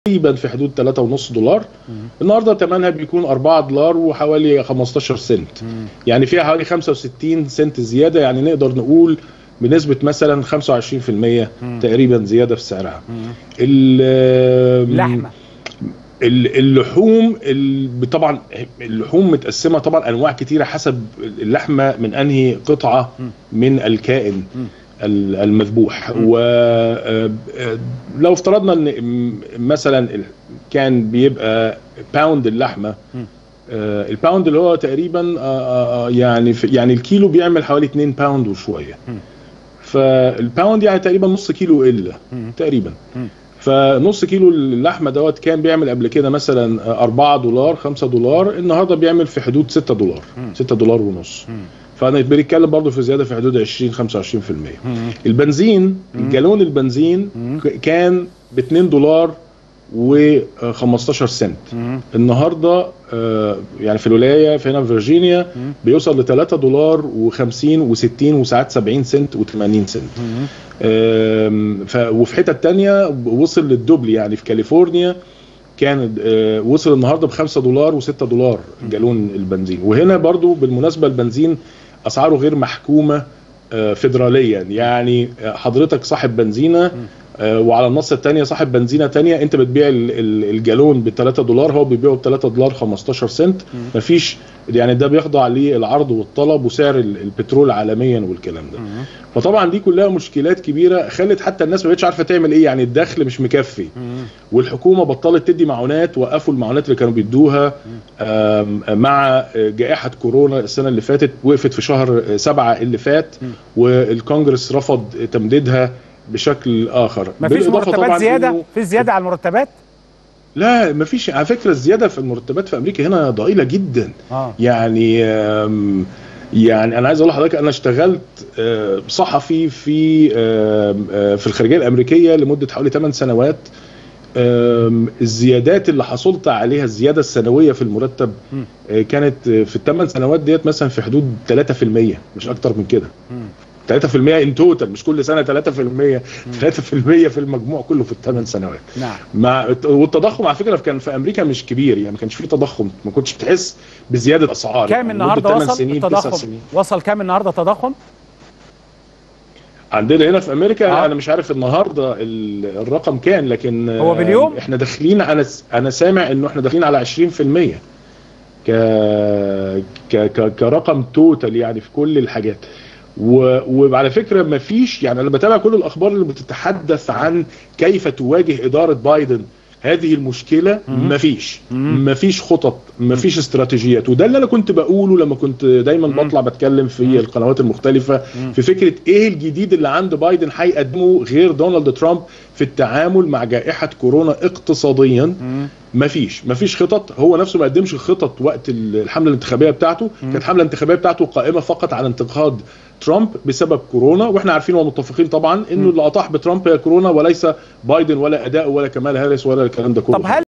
تقريبا في حدود 3.5 دولار النهارده ثمنها بيكون 4 دولار وحوالي 15 سنت يعني فيها حوالي 65 سنت زياده يعني نقدر نقول بنسبه مثلا 25% تقريبا زياده في سعرها ال- لحمه ال- اللحوم ال- طبعا اللحوم متقسمه طبعا انواع كتيره حسب اللحمه من انهي قطعه من الكائن ال- المذبوح ولو افترضنا ان م- مثلا ال- كان بيبقى باوند اللحمه آه، الباوند اللي هو تقريبا آه، آه، يعني في يعني الكيلو بيعمل حوالي 2 باوند وشويه فالباوند يعني تقريبا نص كيلو الا تقريبا فنص كيلو اللحمه دوت كان بيعمل قبل كده مثلا 4 دولار 5 دولار النهارده بيعمل في حدود 6 دولار 6 دولار ونص فانا بنتكلم برضه في زياده في حدود 20 25% البنزين الجالون البنزين ك- كان ب 2 دولار و15 سنت النهارده آه، يعني في الولايه في هنا في فيرجينيا بيوصل ل 3 دولار و50 و60 وساعات 70 سنت و80 سنت آم، ف وفي حتت تانية وصل للدبل يعني في كاليفورنيا كان آه، وصل النهارده ب 5 دولار و6 دولار جالون البنزين وهنا برضو بالمناسبه البنزين اسعاره غير محكومه آه، فيدراليا يعني آه، حضرتك صاحب بنزينه آه، وعلى النص الثانيه صاحب بنزينه ثانيه انت بتبيع ال- ال- الجالون ب 3 دولار هو بيبيعه ب 3 دولار 15 سنت مفيش يعني ده بيخضع للعرض والطلب وسعر ال- البترول عالميا والكلام ده فطبعا دي كلها مشكلات كبيره خلت حتى الناس ما بقتش عارفه تعمل ايه يعني الدخل مش مكفي والحكومه بطلت تدي معونات وقفوا المعونات اللي كانوا بيدوها آم، مع جائحه كورونا السنه اللي فاتت وقفت في شهر سبعة اللي فات والكونجرس رفض تمديدها بشكل اخر مفيش بالإضافة مرتبات طبعاً زياده إنه- في زياده على المرتبات لا مفيش على فكره الزياده في المرتبات في امريكا هنا ضئيله جدا اه يعني آم، يعني انا عايز اقول لحضرتك انا اشتغلت آه، صحفي في آم، آه، في الخارجيه الامريكيه لمده حوالي 8 سنوات آم، الزيادات اللي حصلت عليها الزياده السنويه في المرتب آه، كانت آه، في الثمان سنوات ديت مثلا في حدود 3% مش اكتر من كده 3% ان توتال مش كل سنه 3% 3% في المجموع كله في الثمان سنوات نعم مع والتضخم على فكره كان في امريكا مش كبير يعني ما كانش فيه تضخم ما كنتش بتحس بزياده اسعار كام يعني النهارده لمدة 8 وصل سنين 9 التضخم سنين وصل كام النهارده تضخم عندنا هنا في امريكا آه. آه. انا مش عارف النهارده ال- الرقم كام لكن هو آه، باليوم؟ احنا داخلين انا س- انا سامع انه احنا داخلين على 20% ك ك ك كرقم توتال يعني في كل الحاجات و... وعلى فكره ما فيش يعني انا بتابع كل الاخبار اللي بتتحدث عن كيف تواجه اداره بايدن هذه المشكله ما فيش ما فيش خطط ما فيش استراتيجيات وده اللي انا كنت بقوله لما كنت دايما بطلع بتكلم في القنوات المختلفه في فكره ايه الجديد اللي عند بايدن هيقدمه غير دونالد ترامب في التعامل مع جائحه كورونا اقتصاديا مفيش مفيش خطط هو نفسه ما قدمش خطط وقت الحمله الانتخابيه بتاعته كانت الحمله الانتخابيه بتاعته قائمه فقط على انتقاد ترامب بسبب كورونا واحنا عارفين ومتفقين طبعا انه اللي اطاح بترامب هي كورونا وليس بايدن ولا اداؤه ولا كمال هاريس ولا الكلام ده كله طب هل